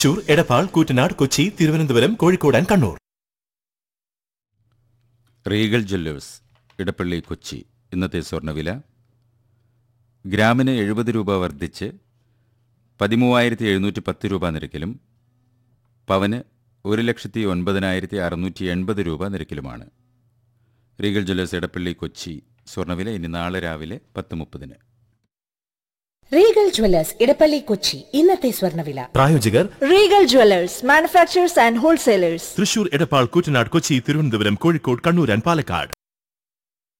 ചൂർ Edappal Koottanad Kochi Thiruvananthapuram Kozhikode and Kannur Regal Jewellers Edappally Kochi ഇന്നത്തെ സ്വർണ്ണവില ഗ്രാമിന് എഴുപത് രൂപ വർദ്ധിച്ച് പതിമൂവായിരത്തി എഴുന്നൂറ്റി പത്ത് രൂപ നിരക്കിലും പവന് ഒരു ലക്ഷത്തി ഒൻപതിനായിരത്തി അറുന്നൂറ്റി എൺപത് രൂപ നിരക്കിലുമാണ് റീഗൽ ജ്വല്ലേഴ്സ് ഇടപ്പള്ളി കൊച്ചി സ്വർണ്ണവില ഇനി നാളെ രാവിലെ പത്ത് മുപ്പതിന് റീഗൽ ജ്വല്ലേഴ്സ് ഇടപ്പള്ളി കൊച്ചി ഇന്നത്തെ സ്വർണ്ണവില പ്രായോജകർ Regal Jewelers, manufacturers and wholesalers. Thrissur Edappal Koottanad Kochi Thiruvananthapuram Kozhikode Kannur and Palakkad